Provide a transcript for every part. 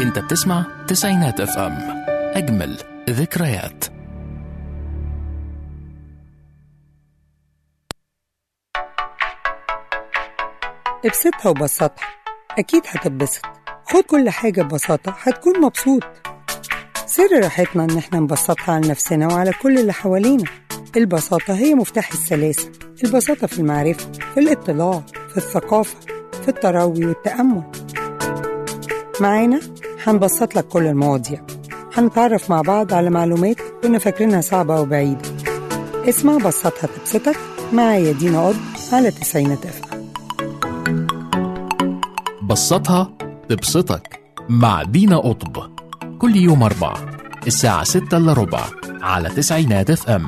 انت بتسمع تسعينات اف ام اجمل ذكريات ابسطها وبسطها أكيد هتتبسط خد كل حاجة ببساطة هتكون مبسوط سر راحتنا إن احنا نبسطها على نفسنا وعلى كل اللي حوالينا البساطة هي مفتاح السلاسة البساطة في المعرفة في الاطلاع في الثقافة في التروي والتأمل معانا هنبسط لك كل المواضيع هنتعرف مع بعض على معلومات كنا فاكرينها صعبة وبعيدة اسمع بسطها تبسطك معايا دينا قض على تسعينات أفهم بسطها تبسطك مع دينا قطب كل يوم أربع الساعة ستة إلا ربع على تسعينات اف ام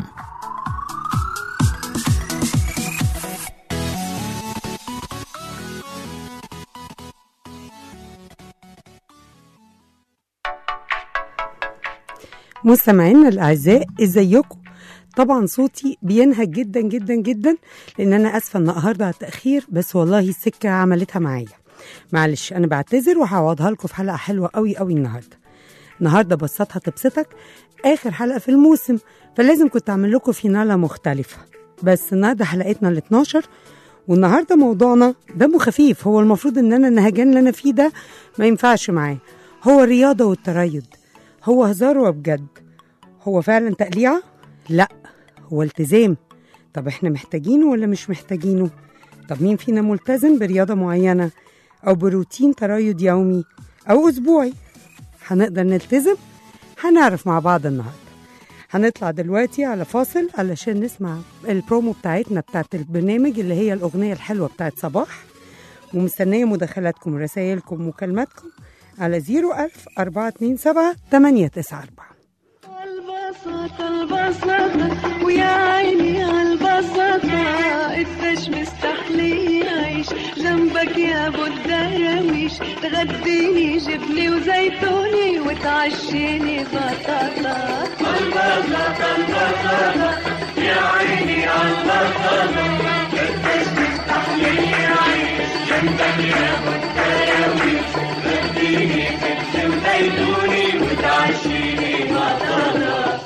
مستمعينا الأعزاء ازيكم طبعا صوتي بينهج جدا جدا جدا لان انا اسفه النهارده على التاخير بس والله السكه عملتها معايا معلش انا بعتذر وهعوضها لكم في حلقه حلوه قوي قوي النهارده النهارده بسطها تبسطك اخر حلقه في الموسم فلازم كنت اعمل لكم فيناله مختلفه بس النهارده حلقتنا ال 12 والنهارده موضوعنا دمه خفيف هو المفروض ان انا النهجان اللي انا فيه ده ما ينفعش معاه هو الرياضه والتريض هو هزار وبجد هو فعلا تقليعه لا هو التزام طب احنا محتاجينه ولا مش محتاجينه طب مين فينا ملتزم برياضة معينة أو بروتين تريض يومي أو أسبوعي هنقدر نلتزم هنعرف مع بعض النهاردة هنطلع دلوقتي على فاصل علشان نسمع البرومو بتاعتنا بتاعت البرنامج اللي هي الأغنية الحلوة بتاعت صباح ومستنية مداخلاتكم ورسائلكم ومكالماتكم على 01000 427 894 البساطة البساطة ويا عيني عالبساطة قديش مستحلي يعيش جنبك يا ابو الدراويش تغديني جبني وزيتوني وتعشيني بطاطا البساطة البساطة يا عيني عالبساطة قديش مستحلي يعيش جنبك يا ابو الدراويش تغديني جبني وزيتوني وتعشيني بطاطا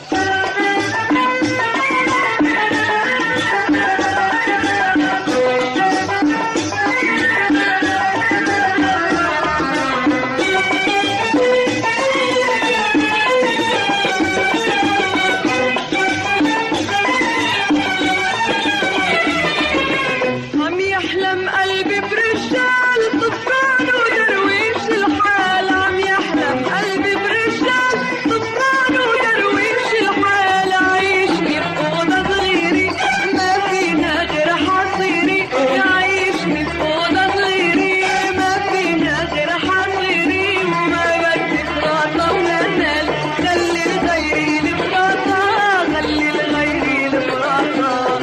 عم يحلم قلبي برجال طفران ودرويش الحال عم يحلم قلبي برجال طفران ودرويش الحال عيشني بأوضة صغيرة ما فينا غير حصيري عيشني بأوضة صغيرة ما فينا غير حصيري وما بدي فراطة ولا نال خلي لغيري الفراطة خلي لغيري الفراطة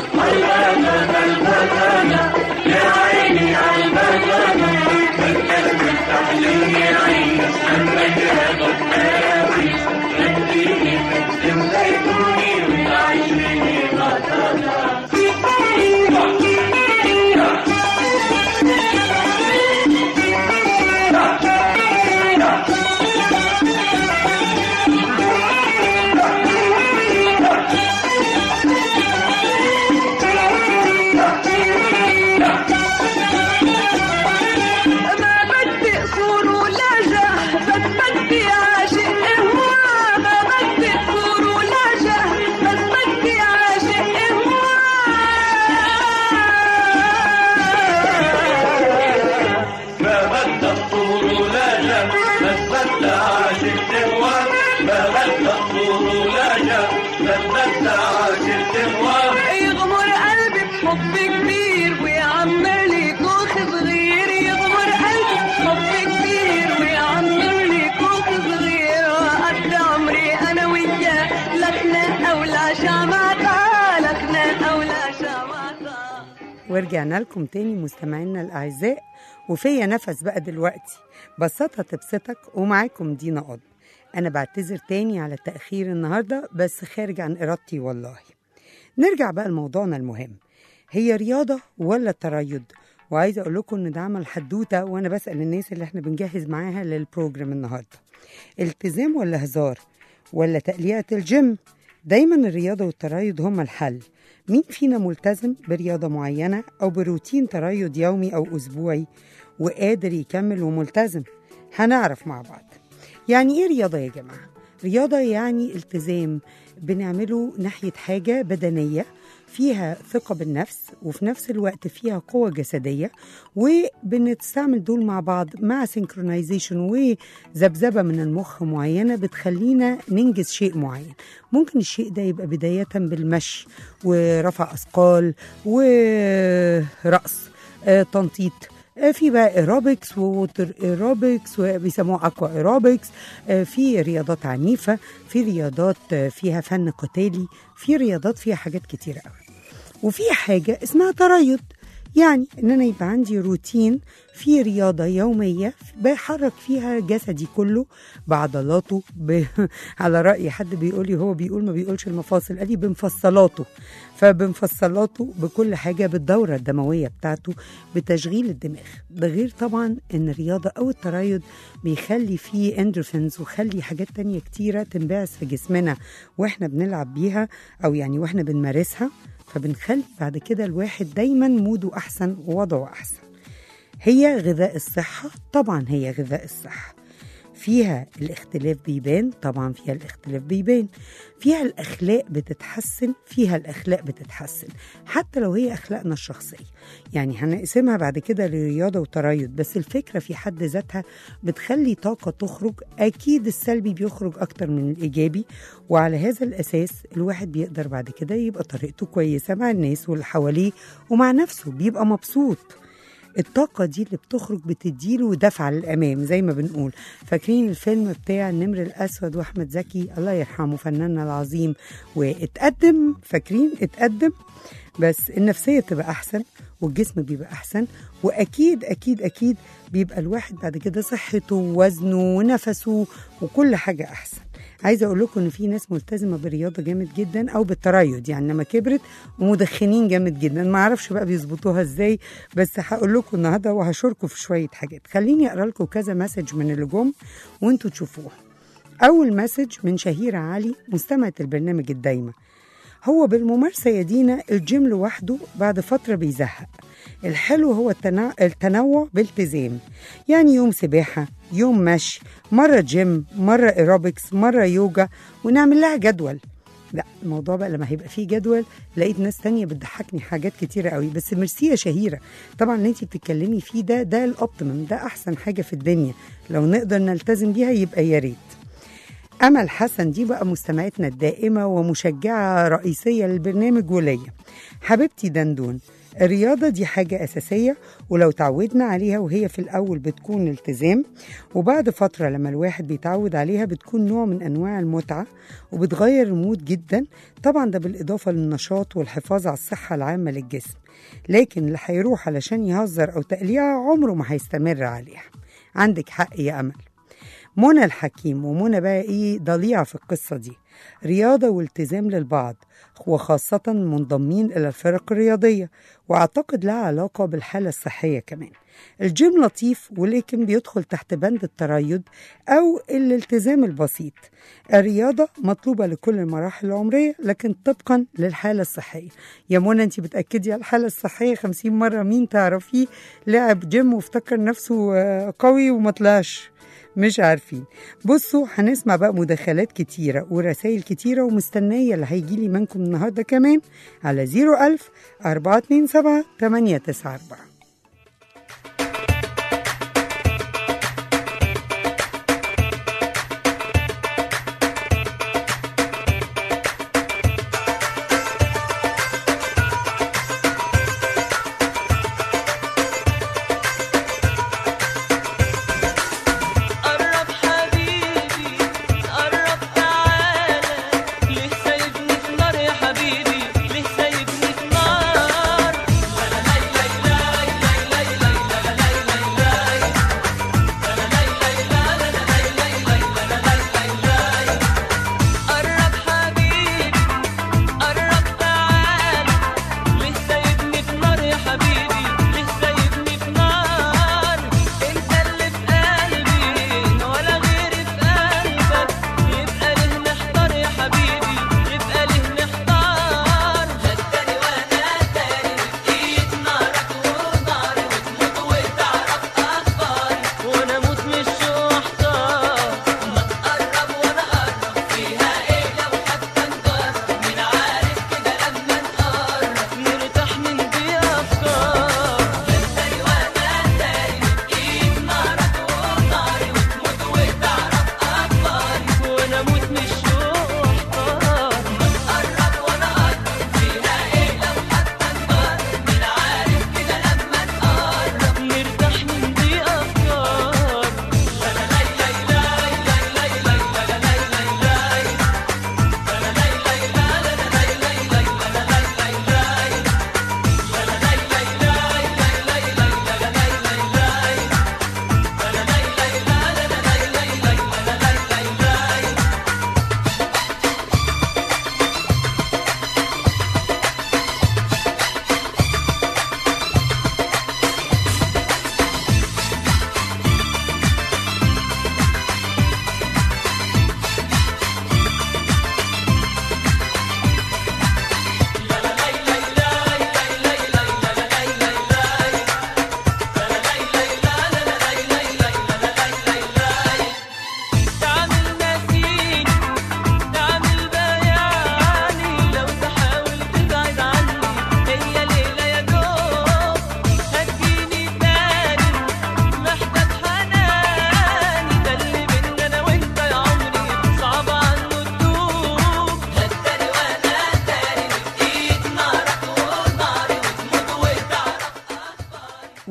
ما بدي قصور ولا جاه بس بدي عاشق هو ما بدي قصور ولا جاه بس بدي عاشق هو ما بدك طول ولا جا بس بدك عاشق تهوى ما بدك طول ولا جا بس بدك عاشق تهوى يغمر قلبي بحب كبير ويعمر لي كوخ صغير يغمر قلبي بحب كبير ويعمر لي كوخ صغير وقد عمري انا وياه لكنا اولى شمعتها لكنا اولى شمعتها ورجعنا لكم تاني مستمعينا الأعزاء وفيا نفس بقى دلوقتي بسطها تبسطك ومعاكم دينا قض أنا بعتذر تاني على التأخير النهاردة بس خارج عن إرادتي والله نرجع بقى لموضوعنا المهم هي رياضة ولا تريض وعايزة أقول لكم إن ده عمل حدوتة وأنا بسأل الناس اللي إحنا بنجهز معاها للبروجرام النهاردة التزام ولا هزار ولا تقليعة الجيم دايما الرياضة والترايض هما الحل مين فينا ملتزم برياضة معينة أو بروتين ترايض يومي أو أسبوعي وقادر يكمل وملتزم هنعرف مع بعض يعني إيه رياضة يا جماعة؟ رياضة يعني التزام بنعمله ناحية حاجة بدنية فيها ثقة بالنفس وفي نفس الوقت فيها قوة جسدية وبنستعمل دول مع بعض مع سينكرونايزيشن وذبذبة من المخ معينة بتخلينا ننجز شيء معين ممكن الشيء ده يبقى بداية بالمشي ورفع أثقال ورقص آه، تنطيط آه، في بقى ايروبكس ووتر ايروبكس وبيسموه اكوا ايروبكس آه، في رياضات عنيفه في رياضات آه، فيها فن قتالي في رياضات فيها حاجات كتيره قوي وفي حاجه اسمها تريض يعني ان انا يبقى عندي روتين في رياضه يوميه بحرك فيها جسدي كله بعضلاته ب... على راي حد بيقول لي هو بيقول ما بيقولش المفاصل قال لي بمفصلاته فبمفصلاته بكل حاجه بالدوره الدمويه بتاعته بتشغيل الدماغ ده غير طبعا ان الرياضه او التريض بيخلي فيه اندروفينز وخلي حاجات تانية كتيره تنبعث في جسمنا واحنا بنلعب بيها او يعني واحنا بنمارسها فبنخلي بعد كده الواحد دايما موده احسن ووضعه احسن هي غذاء الصحه طبعا هي غذاء الصحه فيها الاختلاف بيبان طبعا فيها الاختلاف بيبان فيها الاخلاق بتتحسن فيها الاخلاق بتتحسن حتى لو هي اخلاقنا الشخصيه يعني هنقسمها بعد كده لرياضه وتريض بس الفكره في حد ذاتها بتخلي طاقه تخرج اكيد السلبي بيخرج اكتر من الايجابي وعلى هذا الاساس الواحد بيقدر بعد كده يبقى طريقته كويسه مع الناس واللي حواليه ومع نفسه بيبقى مبسوط الطاقة دي اللي بتخرج بتديله دفعة للأمام زي ما بنقول فاكرين الفيلم بتاع النمر الأسود وأحمد زكي الله يرحمه فناننا العظيم واتقدم فاكرين اتقدم بس النفسية تبقى أحسن والجسم بيبقى أحسن وأكيد أكيد أكيد بيبقى الواحد بعد كده صحته ووزنه ونفسه وكل حاجة أحسن عايزه اقول لكم ان في ناس ملتزمه بالرياضه جامد جدا او بالتريض يعني لما كبرت ومدخنين جامد جدا ما اعرفش بقى بيظبطوها ازاي بس هقول لكم النهارده وهشاركوا في شويه حاجات خليني اقرا لكم كذا مسج من اللي جم وانتوا تشوفوها اول مسج من شهيره علي مستمعه البرنامج الدايمه هو بالممارسه يا دينا الجيم لوحده بعد فتره بيزهق الحلو هو التنا- التنوع بالتزام يعني يوم سباحة يوم مشي مرة جيم مرة ايروبكس مرة يوجا ونعمل لها جدول لا الموضوع بقى لما هيبقى فيه جدول لقيت ناس تانية بتضحكني حاجات كتيرة قوي بس ميرسي يا شهيرة طبعا اللي انت بتتكلمي فيه ده ده الاوبتيمم ده احسن حاجة في الدنيا لو نقدر نلتزم بيها يبقى يا ريت أمل حسن دي بقى مستمعتنا الدائمة ومشجعة رئيسية للبرنامج وليا حبيبتي دندون الرياضة دي حاجة أساسية ولو تعودنا عليها وهي في الأول بتكون التزام وبعد فترة لما الواحد بيتعود عليها بتكون نوع من أنواع المتعة وبتغير المود جدا طبعا ده بالإضافة للنشاط والحفاظ على الصحة العامة للجسم لكن اللي هيروح علشان يهزر أو تقليعة عمره ما هيستمر عليها عندك حق يا أمل منى الحكيم ومنى بقى ايه ضليعة في القصة دي رياضة والتزام للبعض وخاصة منضمين إلى الفرق الرياضية وأعتقد لها علاقة بالحالة الصحية كمان الجيم لطيف ولكن بيدخل تحت بند التريض أو الالتزام البسيط الرياضة مطلوبة لكل المراحل العمرية لكن طبقا للحالة الصحية يا منى انت بتأكدي على الحالة الصحية خمسين مرة مين تعرفيه لعب جيم وافتكر نفسه آه، قوي وما طلعش مش عارفين بصوا هنسمع بقى مداخلات كتيرة ورسائل كتيرة ومستنية اللي هيجي لي منكم النهاردة كمان على 01000 427 894 قرب حبيبي قرب تعالى ليه سايبني في نار يا حبيبي ليه سايبني في نار لا لا لا لا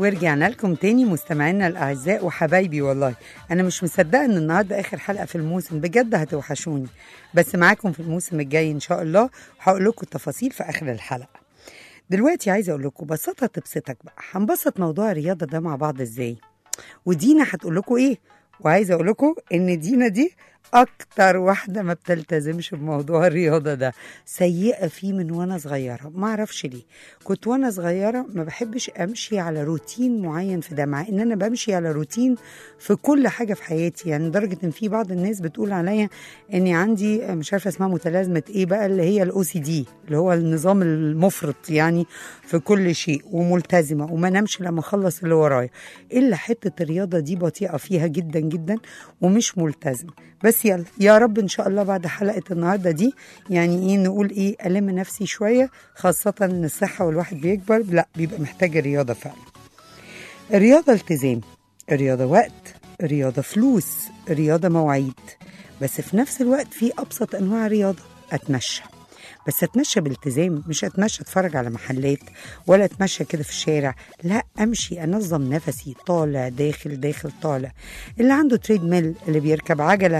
ورجعنا لكم تاني مستمعينا الاعزاء وحبايبي والله انا مش مصدقه ان النهارده اخر حلقه في الموسم بجد هتوحشوني بس معاكم في الموسم الجاي ان شاء الله وهقول لكم التفاصيل في اخر الحلقه دلوقتي عايزه اقول لكم بساطه تبسطك بقى هنبسط موضوع الرياضه ده مع بعض ازاي ودينا هتقول لكم ايه وعايزه اقول لكم ان دينا دي اكتر واحده ما بتلتزمش بموضوع الرياضه ده سيئه فيه من وانا صغيره ما اعرفش ليه كنت وانا صغيره ما بحبش امشي على روتين معين في ده مع ان انا بمشي على روتين في كل حاجه في حياتي يعني لدرجه ان في بعض الناس بتقول عليا اني عندي مش عارفه اسمها متلازمه ايه بقى اللي هي الاو سي دي اللي هو النظام المفرط يعني في كل شيء وملتزمه وما نمشي لما اخلص اللي ورايا الا حته الرياضه دي بطيئه فيها جدا جدا ومش ملتزمه بس يلا يا رب ان شاء الله بعد حلقه النهارده دي يعني ايه نقول ايه الم نفسي شويه خاصه ان الصحه والواحد بيكبر لا بيبقى محتاج الرياضه فعلا الرياضه التزام الرياضه وقت الرياضه فلوس الرياضه مواعيد بس في نفس الوقت في ابسط انواع الرياضه اتمشى بس اتمشى بالتزام مش اتمشى اتفرج على محلات ولا اتمشى كده في الشارع لا امشي انظم نفسي طالع داخل داخل طالع اللي عنده تريد ميل اللي بيركب عجله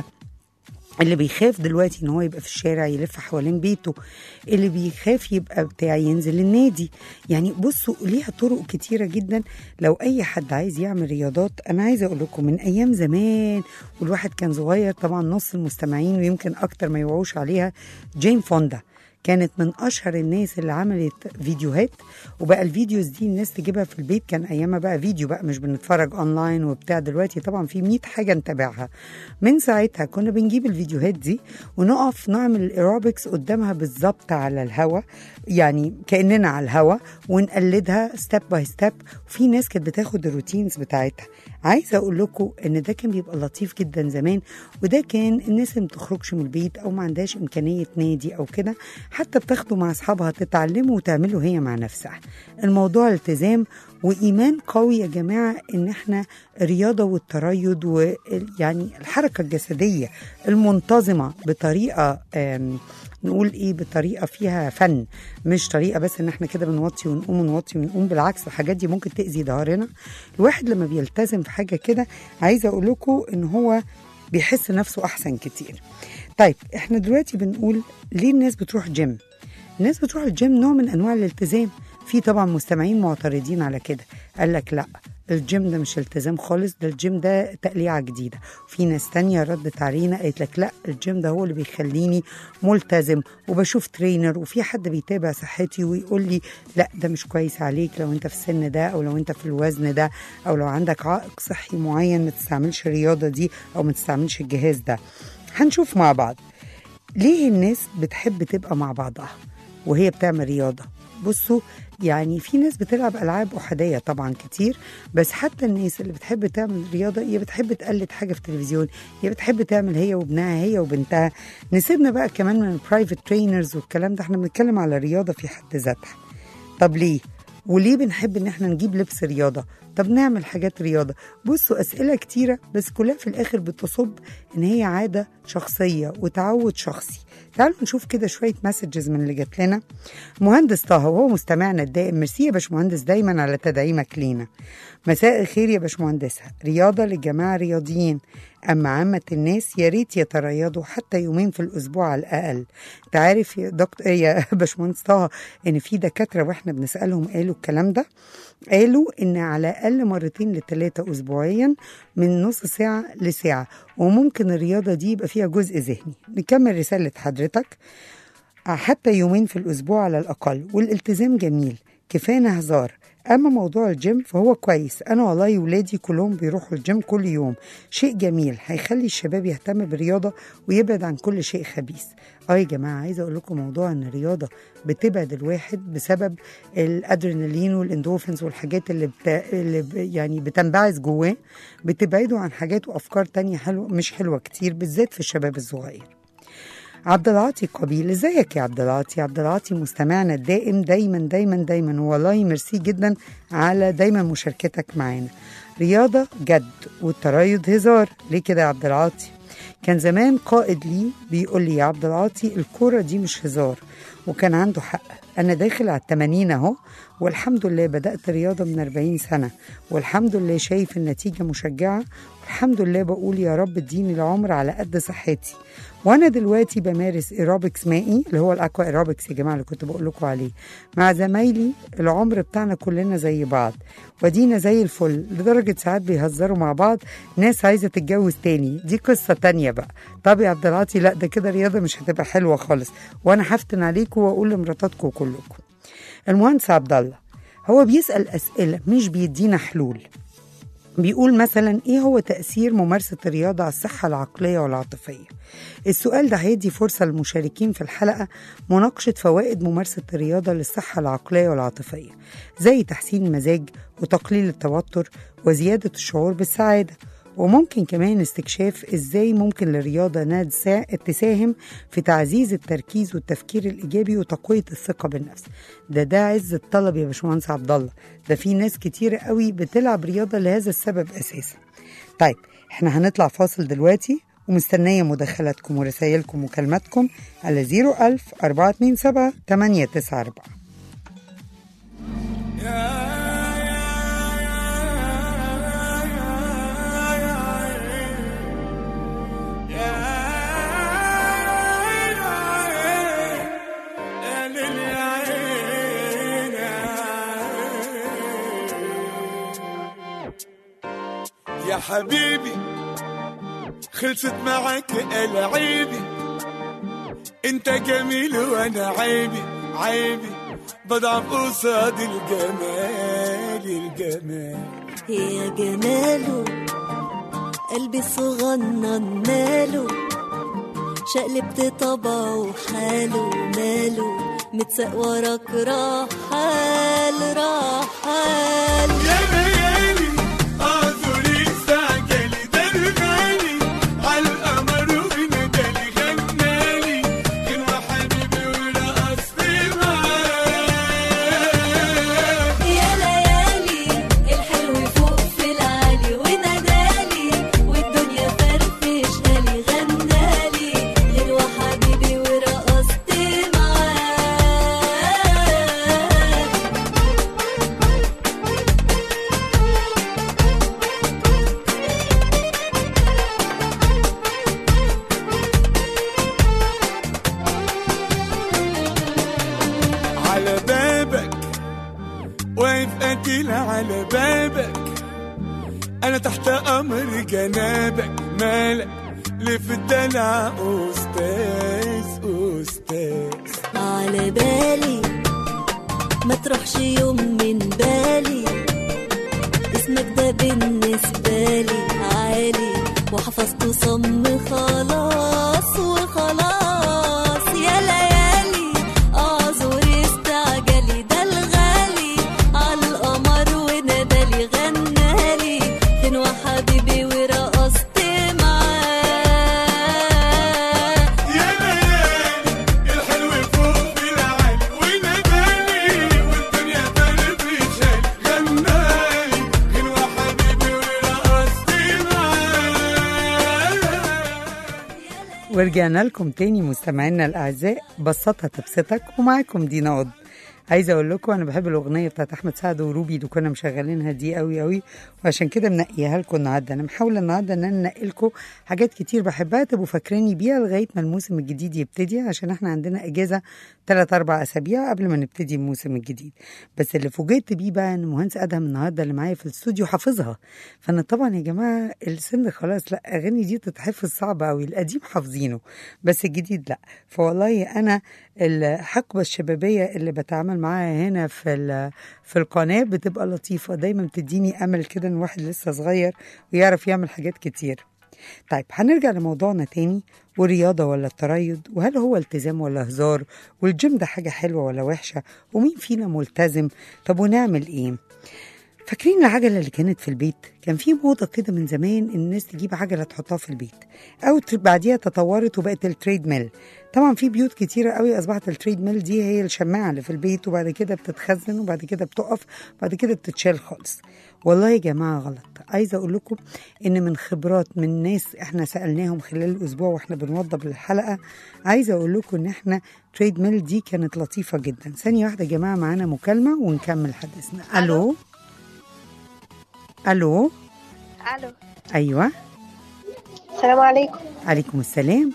اللي بيخاف دلوقتي ان هو يبقى في الشارع يلف حوالين بيته اللي بيخاف يبقى بتاع ينزل النادي يعني بصوا ليها طرق كتيرة جدا لو اي حد عايز يعمل رياضات انا عايزه اقول لكم من ايام زمان والواحد كان صغير طبعا نص المستمعين ويمكن اكتر ما يوعوش عليها جين فوندا كانت من اشهر الناس اللي عملت فيديوهات وبقى الفيديوز دي الناس تجيبها في البيت كان ايامها بقى فيديو بقى مش بنتفرج اونلاين وبتاع دلوقتي طبعا في 100 حاجه نتابعها من ساعتها كنا بنجيب الفيديوهات دي ونقف نعمل الايروبكس قدامها بالظبط على الهوا يعني كاننا على الهوا ونقلدها ستيب باي ستيب وفي ناس كانت بتاخد الروتينز بتاعتها عايزه اقول لكم ان ده كان بيبقى لطيف جدا زمان وده كان الناس اللي ما بتخرجش من البيت او ما عندهاش امكانيه نادي او كده حتى بتاخده مع اصحابها تتعلمه وتعمله هي مع نفسها الموضوع التزام وايمان قوي يا جماعه ان احنا الرياضه والتريض ويعني الحركه الجسديه المنتظمه بطريقه آم، نقول ايه بطريقه فيها فن مش طريقه بس ان احنا كده بنوطي ونقوم ونوطي ونقوم بالعكس الحاجات دي ممكن تاذي ظهرنا الواحد لما بيلتزم في حاجه كده عايزه اقول لكم ان هو بيحس نفسه احسن كتير طيب احنا دلوقتي بنقول ليه الناس بتروح جيم الناس بتروح الجيم نوع من انواع الالتزام في طبعا مستمعين معترضين على كده قال لك لا الجيم ده مش التزام خالص ده الجيم ده تقليعة جديدة في ناس تانية ردت علينا قالت لك لا الجيم ده هو اللي بيخليني ملتزم وبشوف ترينر وفي حد بيتابع صحتي ويقول لي لا ده مش كويس عليك لو انت في السن ده او لو انت في الوزن ده او لو عندك عائق صحي معين ما تستعملش الرياضة دي او ما تستعملش الجهاز ده هنشوف مع بعض ليه الناس بتحب تبقى مع بعضها وهي بتعمل رياضة بصوا يعني في ناس بتلعب ألعاب أحادية طبعا كتير بس حتى الناس اللي بتحب تعمل رياضة يا بتحب تقلد حاجة في التلفزيون يا بتحب تعمل هي وابنها هي وبنتها نسيبنا بقى كمان من البرايفت ترينرز والكلام ده احنا بنتكلم على رياضة في حد ذاتها طب ليه؟ وليه بنحب ان احنا نجيب لبس رياضه طب نعمل حاجات رياضه بصوا اسئله كتيره بس كلها في الاخر بتصب ان هي عاده شخصيه وتعود شخصي تعالوا نشوف كده شويه مسجز من اللي جات لنا مهندس طه وهو مستمعنا الدائم ميرسي يا باشمهندس دايما على تدعيمك لينا مساء الخير يا باشمهندسه رياضه للجماعه رياضيين اما عامه الناس يا ريت يتريضوا حتى يومين في الاسبوع على الاقل انت عارف يا دكتور يا باشمهندس طه ان في دكاتره واحنا بنسالهم قالوا الكلام ده قالوا ان على الاقل مرتين لثلاثه اسبوعيا من نص ساعه لساعه وممكن الرياضه دي يبقى فيها جزء ذهني نكمل رساله حضرتك حتى يومين في الأسبوع على الأقل والالتزام جميل كفانا هزار أما موضوع الجيم فهو كويس أنا والله ولادي كلهم بيروحوا الجيم كل يوم شيء جميل هيخلي الشباب يهتم بالرياضة ويبعد عن كل شيء خبيث اه يا جماعة عايزة أقول لكم موضوع إن الرياضة بتبعد الواحد بسبب الأدرينالين والإندورفينز والحاجات اللي, بت... اللي ب... يعني بتنبعث جواه بتبعده عن حاجات وأفكار تانية حلوة مش حلوة كتير بالذات في الشباب الصغير عبد العاطي قبيل ازيك يا عبد العاطي عبد العاطي مستمعنا الدائم دايما دايما دايما والله ميرسي جدا على دايما مشاركتك معانا رياضه جد والتريض هزار ليه كده يا عبد العاطي كان زمان قائد لي بيقول لي يا عبد العاطي الكوره دي مش هزار وكان عنده حق أنا داخل على التمانين أهو والحمد لله بدأت رياضة من 40 سنة والحمد لله شايف النتيجة مشجعة والحمد لله بقول يا رب اديني العمر على قد صحتي وانا دلوقتي بمارس ايروبكس مائي اللي هو الاكوا ايروبكس يا جماعه اللي كنت بقول لكم عليه مع زمايلي العمر بتاعنا كلنا زي بعض ودينا زي الفل لدرجه ساعات بيهزروا مع بعض ناس عايزه تتجوز تاني دي قصه تانية بقى طب يا عبد العاطي لا ده كده رياضه مش هتبقى حلوه خالص وانا هفتن عليكم واقول لمراتاتكم كلكم المهندس عبد الله هو بيسال اسئله مش بيدينا حلول بيقول مثلا ايه هو تأثير ممارسة الرياضة على الصحة العقلية والعاطفية السؤال ده هيدي فرصة للمشاركين في الحلقة مناقشة فوائد ممارسة الرياضة للصحة العقلية والعاطفية زي تحسين المزاج وتقليل التوتر وزيادة الشعور بالسعادة وممكن كمان استكشاف ازاي ممكن للرياضة انها تسا- تساهم في تعزيز التركيز والتفكير الايجابي وتقوية الثقة بالنفس ده ده عز الطلب يا باشمهندس عبد الله ده في ناس كتيرة قوي بتلعب رياضة لهذا السبب اساسا طيب احنا هنطلع فاصل دلوقتي ومستنية مداخلاتكم ورسائلكم ومكالماتكم على 01000 427 894 يا حبيبي خلصت معك العيبي انت جميل وانا عيبي عيبي بضعف قصاد الجمال الجمال يا جماله قلبي صغنن ماله شقلبت طبعه وحاله ماله متساق وراك رحال رحال يا ليالي اعذري استعجلي ده الغالي على القمر وندالي غنالي كان حبيبي ورقصتي معاه يا ليالي الحلو فوق في العالي ونادالي والدنيا فرفشها لي غنالي غير حبيبي ورقصت معاه على بابك واقف قتيل على بابك انا تحت امر جنابك مالك ليه في الدلع استاذ استاذ على بالي ما تروحش يوم من بالي اسمك ده بالنسبة لي عالي وحفظته صم خلاص وخلاص يا ليالي اعذري استعجلي ده الغالي على القمر ونادالي غنالي فين وحبيبي ورقصت معاه يا ليالي الحلو فوق في العالي ونادالي والدنيا فرفشة غنالي غنوة حبيبي ورقصتي معاه ورجعنا لكم تاني مستمعينا الاعزاء بسطها تبسطك ومعاكم دينا قض عايزه اقول لكم انا بحب الاغنيه بتاعت احمد سعد وروبي اللي كنا مشغلينها دي قوي قوي وعشان كده منقيها لكم النهارده انا محاوله النهارده ان انا انقي لكم حاجات كتير بحبها تبقوا فاكريني بيها لغايه ما الموسم الجديد يبتدي عشان احنا عندنا اجازه 3 4 اسابيع قبل ما نبتدي الموسم الجديد بس اللي فوجئت بيه بقى ان مهندس ادهم النهارده اللي معايا في الاستوديو حافظها فانا طبعا يا جماعه السن خلاص لا اغاني دي تتحفظ صعبه قوي القديم حافظينه بس الجديد لا فوالله انا الحقبه الشبابيه اللي بتعامل معاها هنا في ال- في القناه بتبقى لطيفه دايما بتديني امل كده ان واحد لسه صغير ويعرف يعمل حاجات كتير طيب هنرجع لموضوعنا تاني والرياضة ولا التريض وهل هو التزام ولا هزار والجيم ده حاجة حلوة ولا وحشة ومين فينا ملتزم طب ونعمل ايه فاكرين العجلة اللي كانت في البيت كان في موضة كده من زمان إن الناس تجيب عجلة تحطها في البيت أو ت- بعديها تطورت وبقت التريد ميل طبعا في بيوت كتيرة قوي أصبحت التريد ميل دي هي الشماعة اللي في البيت وبعد كده بتتخزن وبعد كده بتقف وبعد كده بتتشال خالص والله يا جماعه غلط عايزه اقول لكم ان من خبرات من ناس احنا سالناهم خلال الاسبوع واحنا بنوضب الحلقه عايزه اقول لكم ان احنا تريد ميل دي كانت لطيفه جدا ثانيه واحده يا جماعه معانا مكالمه ونكمل حديثنا الو الو الو ايوه السلام عليكم عليكم السلام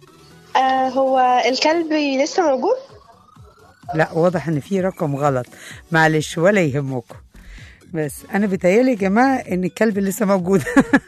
آه هو الكلب لسه موجود لا واضح ان في رقم غلط معلش ولا يهمكم بس انا بتهيالي يا جماعه ان الكلب لسه موجود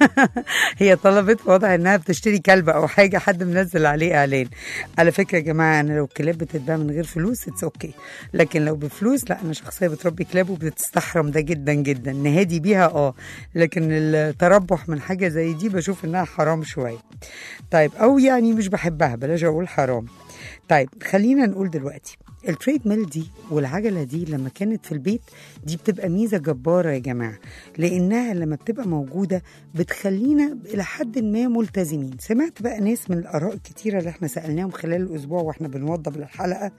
هي طلبت واضح انها بتشتري كلب او حاجه حد منزل عليه اعلان على فكره يا جماعه انا لو الكلاب بتتباع من غير فلوس اتس اوكي لكن لو بفلوس لا انا شخصيه بتربي كلاب وبتستحرم ده جدا جدا نهادي بيها اه لكن التربح من حاجه زي دي بشوف انها حرام شويه طيب او يعني مش بحبها بلاش اقول حرام طيب خلينا نقول دلوقتي التريد ميل دي والعجلة دي لما كانت في البيت دي بتبقى ميزة جبارة يا جماعة لأنها لما بتبقى موجودة بتخلينا إلى حد ما ملتزمين سمعت بقى ناس من الآراء الكتيرة اللي احنا سألناهم خلال الأسبوع واحنا بنوضب الحلقة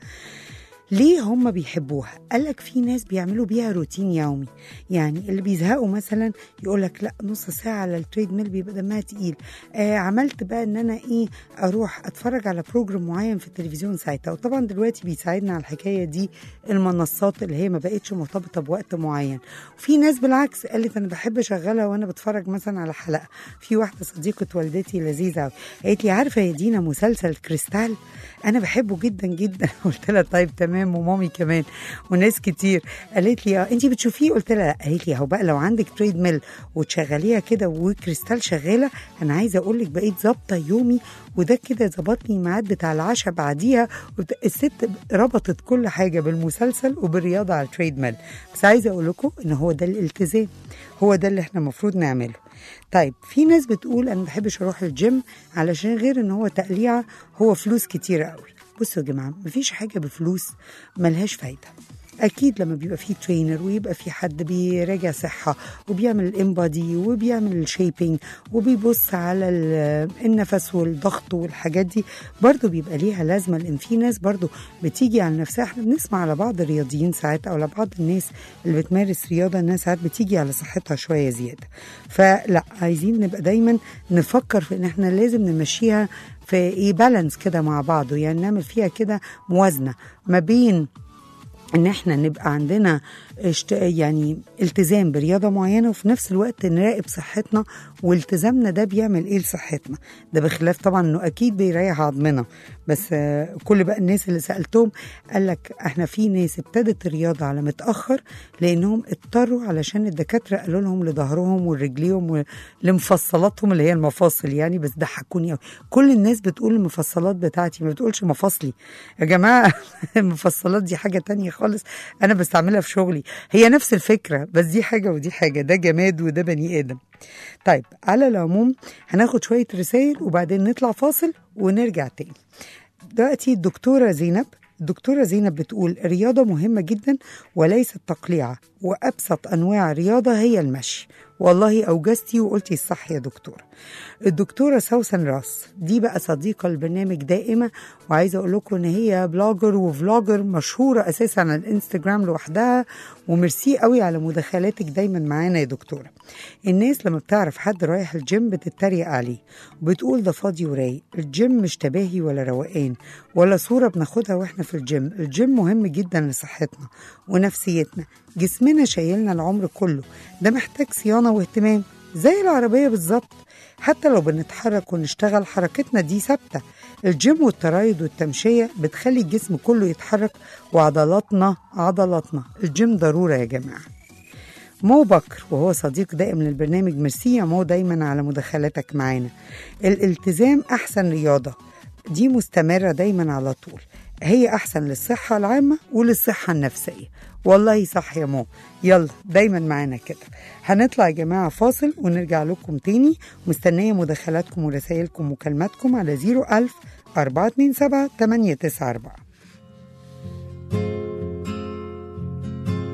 ليه هم بيحبوها قالك في ناس بيعملوا بيها روتين يومي يعني اللي بيزهقوا مثلا يقولك لا نص ساعة على التريد ميل بيبقى دمها تقيل آه عملت بقى ان انا ايه اروح اتفرج على بروجرام معين في التلفزيون ساعتها وطبعا دلوقتي بيساعدنا على الحكاية دي المنصات اللي هي ما بقتش مرتبطة بوقت معين وفي ناس بالعكس قالت انا بحب اشغلها وانا بتفرج مثلا على حلقة في واحدة صديقة والدتي لذيذة أوي قالت لي عارفة يا دينا مسلسل كريستال انا بحبه جدا جدا قلت لها طيب تمام ومامي كمان وناس كتير قالت لي انت بتشوفيه قلت لها لا قالت لي اهو بقى لو عندك تريد ميل وتشغليها كده وكريستال شغاله انا عايزه اقول لك بقيت ظابطه يومي وده كده ظبطني الميعاد بتاع العشاء بعديها وبت- الست ربطت كل حاجه بالمسلسل وبالرياضه على التريد ميل بس عايزه اقول لكم ان هو ده الالتزام هو ده اللي احنا المفروض نعمله طيب في ناس بتقول انا ما بحبش اروح الجيم علشان غير ان هو تقليعه هو فلوس كتيره قوي بصوا يا جماعه مفيش حاجه بفلوس ملهاش فايده اكيد لما بيبقى في ترينر ويبقى في حد بيراجع صحه وبيعمل الامبادي وبيعمل الشيبينج وبيبص على ال- النفس والضغط والحاجات دي برضو بيبقى ليها لازمه لان في ناس برضو بتيجي على نفسها احنا بنسمع على بعض الرياضيين ساعات او على بعض الناس اللي بتمارس رياضه انها ساعات بتيجي على صحتها شويه زياده فلا عايزين نبقى دايما نفكر في ان احنا لازم نمشيها في ايه بالانس كده مع بعض يعني نعمل فيها كده موازنه ما بين ان احنا نبقى عندنا اشت... يعني التزام برياضه معينه وفي نفس الوقت نراقب صحتنا والتزامنا ده بيعمل ايه لصحتنا ده بخلاف طبعا انه اكيد بيريح عظمنا بس آه، كل بقى الناس اللي سالتهم قال لك احنا في ناس ابتدت الرياضه على متاخر لانهم اضطروا علشان الدكاتره قالوا لهم لظهرهم ورجليهم ولمفصلاتهم اللي هي المفاصل يعني بس ضحكوني قوي كل الناس بتقول المفصلات بتاعتي ما بتقولش مفاصلي يا جماعه المفصلات دي حاجه تانية خالص انا بستعملها في شغلي هي نفس الفكره بس دي حاجه ودي حاجه ده جماد وده بني ادم طيب على العموم هناخد شويه رسائل وبعدين نطلع فاصل ونرجع تاني دلوقتي الدكتوره زينب الدكتورة زينب بتقول الرياضة مهمة جدا وليست تقليعة وأبسط أنواع الرياضة هي المشي والله أوجزتي وقلتي الصح يا دكتورة الدكتورة سوسن راس دي بقى صديقة البرنامج دائمة وعايزة أقول لكم إن هي بلوجر وفلوجر مشهورة أساسا على الانستجرام لوحدها وميرسي قوي على مداخلاتك دايما معانا يا دكتورة الناس لما بتعرف حد رايح الجيم بتتريق عليه وبتقول ده فاضي ورايق الجيم مش تباهي ولا روقان ولا صورة بناخدها واحنا في الجيم الجيم مهم جدا لصحتنا ونفسيتنا جسمنا شايلنا العمر كله ده محتاج صيانة واهتمام زي العربية بالظبط حتى لو بنتحرك ونشتغل حركتنا دي ثابتة الجيم والترايض والتمشية بتخلي الجسم كله يتحرك وعضلاتنا عضلاتنا الجيم ضرورة يا جماعة مو بكر وهو صديق دائم للبرنامج ميرسي يا مو دايما على مداخلاتك معانا الالتزام أحسن رياضة دي مستمرة دايما على طول هي أحسن للصحة العامة وللصحة النفسية والله صح يا مو يلا دايما معانا كده هنطلع يا جماعة فاصل ونرجع لكم تاني مستنية مداخلاتكم ورسائلكم ومكالماتكم على 01000 427 894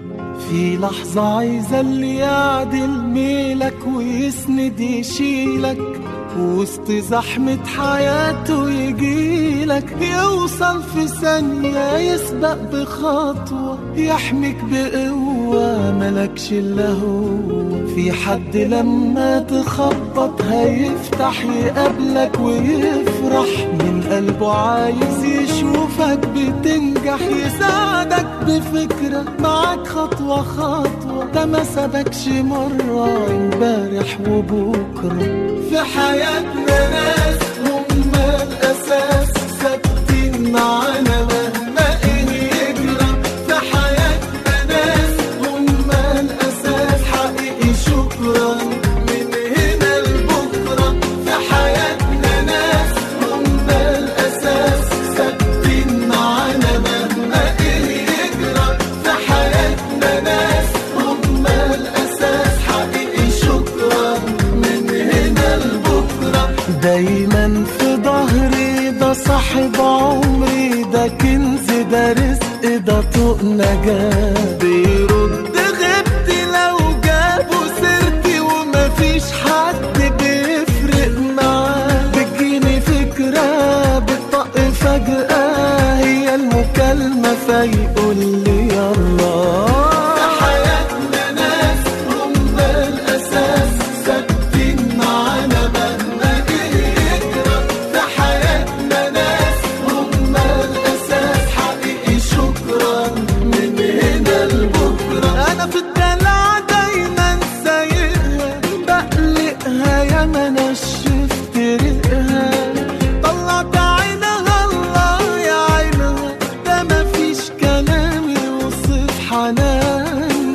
في لحظة عايزة اللي يعدل ميلك ويسند يشيلك وسط زحمة حياته يجيلك يوصل في ثانية يسبق بخطوة يحميك بقوة ملكش إلا هو في حد لما تخبط هيفتح يقابلك ويفرح من قلبه عايز يشوفك بتنجح يساعدك بفكرة معاك خطوة خطوة ده ما سابكش مرة امبارح وبكرة في حياتنا ناس هم الأساس ثابتين معانا مهما إيه يجرى في حياتنا ناس هم الأساس حقيقي شكرا من هنا لبكرة في حياتنا ناس هم الأساس ثابتين معانا مهما إيه يجرى في حياتنا ناس هم الأساس حقيقي شكرا من هنا لبكرة دايما في ظهري ده صاحب عمري ده كنز ده رزق ده طوق نجاة بيرد غبتي لو جابوا سيرتي ومفيش حد بيفرق معاه بتجيني فكرة بتطق فجأة هي المكالمة فيقول لي يلا في حياتنا ناس هم الأساس ثابتين معانا مهما إيه يجرى في حياتنا ناس هم الأساس حقيقي شكرا من هنا لبكرة أنا في الدلع دايما سايقها بقلقها يا ما نشفت ريقها طلعت عينها الله يا عينها ده مفيش كلام يوصف حنانها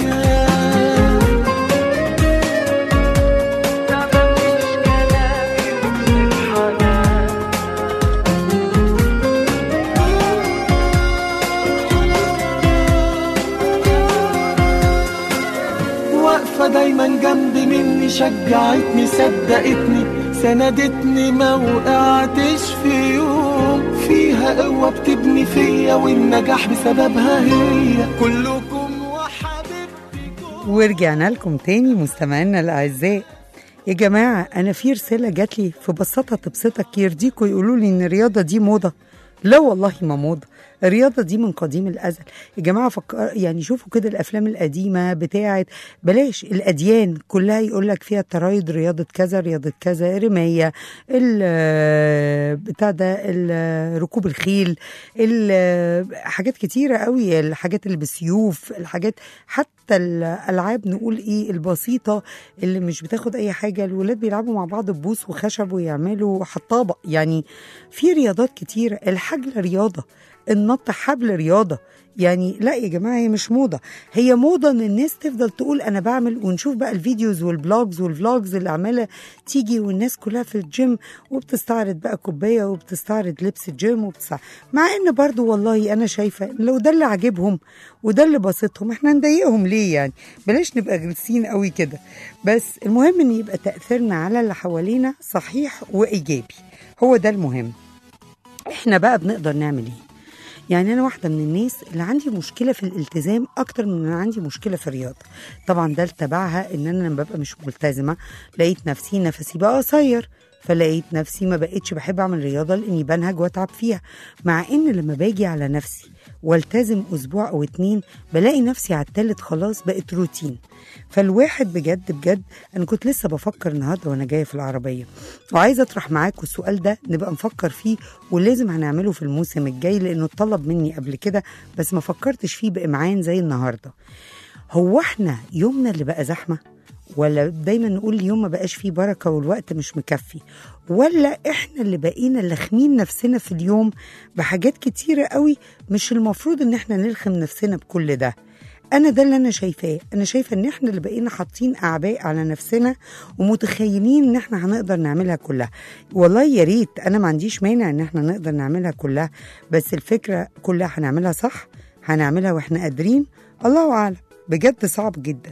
واقفة دايما جنب مني شجعتني صدقتني سندتني ما وقعتش في يوم فيها قوة بتبني فيا والنجاح بسببها هي كلكم وحبيبتكم ورجعنا لكم تاني مستمعينا الاعزاء يا جماعه انا في رساله جات لي في بساطه تبسطك يرضيكوا يقولوا لي ان الرياضه دي موضه لا والله ما موضه الرياضة دي من قديم الأزل يا جماعة فكر يعني شوفوا كده الأفلام القديمة بتاعت بلاش الأديان كلها يقول لك فيها الترايض رياضة كذا رياضة كذا رماية ال- بتاع ده ال- ركوب الخيل ال- حاجات كتيرة قوي الحاجات اللي بالسيوف الحاجات حتى الألعاب نقول إيه البسيطة اللي مش بتاخد أي حاجة الولاد بيلعبوا مع بعض ببوس وخشب ويعملوا حطابة يعني في رياضات كتيرة الحجل رياضة النط حبل رياضة يعني لا يا جماعة هي مش موضة هي موضة ان الناس تفضل تقول انا بعمل ونشوف بقى الفيديوز والبلوجز والفلوجز اللي عمالة تيجي والناس كلها في الجيم وبتستعرض بقى كوباية وبتستعرض لبس الجيم وبتستعرض مع ان برضو والله انا شايفة لو ده اللي عاجبهم وده اللي بسطهم احنا نضايقهم ليه يعني بلاش نبقى جلسين قوي كده بس المهم ان يبقى تأثيرنا على اللي حوالينا صحيح وايجابي هو ده المهم احنا بقى بنقدر نعمل ايه يعني انا واحده من الناس اللي عندي مشكله في الالتزام اكتر من ان عندي مشكله في الرياضه طبعا ده تبعها ان انا لما ببقى مش ملتزمه لقيت نفسي نفسي بقى قصير فلقيت نفسي ما بقتش بحب اعمل رياضه لاني بنهج واتعب فيها مع ان لما باجي على نفسي والتزم اسبوع او اتنين بلاقي نفسي على التالت خلاص بقت روتين فالواحد بجد بجد انا كنت لسه بفكر النهارده وانا جايه في العربيه وعايزه اطرح معاكم السؤال ده نبقى نفكر فيه ولازم هنعمله في الموسم الجاي لانه اتطلب مني قبل كده بس ما فكرتش فيه بامعان زي النهارده هو احنا يومنا اللي بقى زحمه ولا دايما نقول اليوم ما بقاش فيه بركه والوقت مش مكفي ولا احنا اللي بقينا لاخمين نفسنا في اليوم بحاجات كتيره قوي مش المفروض ان احنا نلخم نفسنا بكل ده انا ده اللي انا شايفاه انا شايفه ان احنا اللي بقينا حاطين اعباء على نفسنا ومتخيلين ان احنا هنقدر نعملها كلها والله يا ريت انا ما عنديش مانع ان احنا نقدر نعملها كلها بس الفكره كلها هنعملها صح هنعملها واحنا قادرين الله اعلم بجد صعب جدا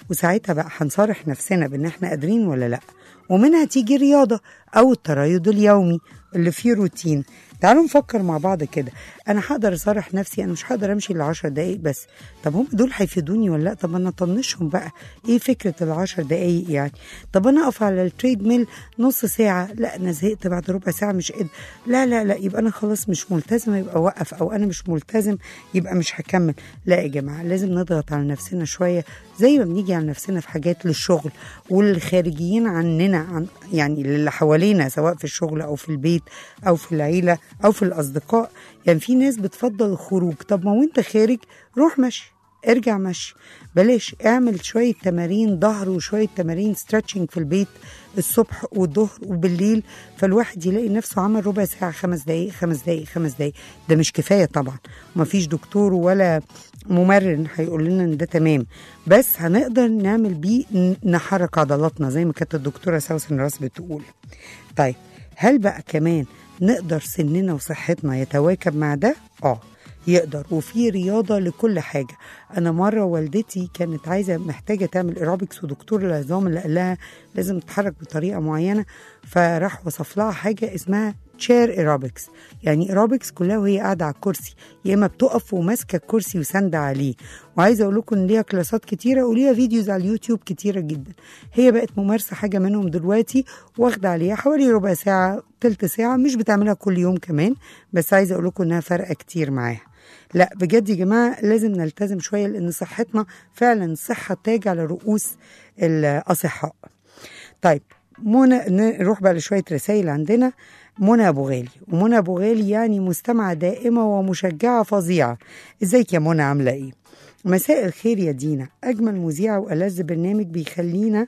وساعتها بقى هنصارح نفسنا بان احنا قادرين ولا لا ومنها تيجي رياضه او التريض اليومي اللي فيه روتين تعالوا نفكر مع بعض كده انا هقدر اصارح نفسي انا مش هقدر امشي ل 10 دقايق بس طب هم دول هيفيدوني ولا لا طب انا اطنشهم بقى ايه فكره ال 10 دقايق يعني طب انا اقف على التريد ميل نص ساعه لا انا زهقت بعد ربع ساعه مش قادر لا لا لا يبقى انا خلاص مش ملتزمه يبقى اوقف او انا مش ملتزم يبقى مش هكمل لا يا جماعه لازم نضغط على نفسنا شويه زي ما بنيجي على نفسنا في حاجات للشغل والخارجيين عننا عن يعني اللي حوالينا سواء في الشغل او في البيت او في العيله او في الاصدقاء يعني في ناس بتفضل الخروج طب ما وانت خارج روح مشي ارجع مشي بلاش اعمل شوية تمارين ظهر وشوية تمارين ستريتشنج في البيت الصبح والظهر وبالليل فالواحد يلاقي نفسه عمل ربع ساعة خمس دقايق خمس دقايق خمس دقايق ده مش كفاية طبعا ومفيش دكتور ولا ممرن هيقول لنا ان ده تمام بس هنقدر نعمل بيه ن- نحرك عضلاتنا زي ما كانت الدكتورة سوسن راس بتقول طيب هل بقى كمان نقدر سننا وصحتنا يتواكب مع ده؟ اه يقدر وفي رياضه لكل حاجه انا مره والدتي كانت عايزه محتاجه تعمل ايروبكس ودكتور العظام اللي قال لها لازم تتحرك بطريقه معينه فراح وصف لها حاجه اسمها تشير ايروبكس يعني ايروبكس كلها وهي قاعده على الكرسي يا اما بتقف وماسكه الكرسي وساندة عليه وعايزه اقول لكم ان ليها كلاسات كتيره وليها فيديوز على اليوتيوب كتيره جدا هي بقت ممارسه حاجه منهم دلوقتي واخده عليها حوالي ربع ساعه تلت ساعه مش بتعملها كل يوم كمان بس عايزه اقول لكم انها فارقه كتير معاها لا بجد يا جماعه لازم نلتزم شويه لان صحتنا فعلا صحه تاج على رؤوس الاصحاء طيب منى نروح بقى لشويه رسائل عندنا منى ابو غالي ومنى ابو غالي يعني مستمعه دائمه ومشجعه فظيعه ازيك يا منى عامله ايه مساء الخير يا دينا اجمل مذيعه والذ برنامج بيخلينا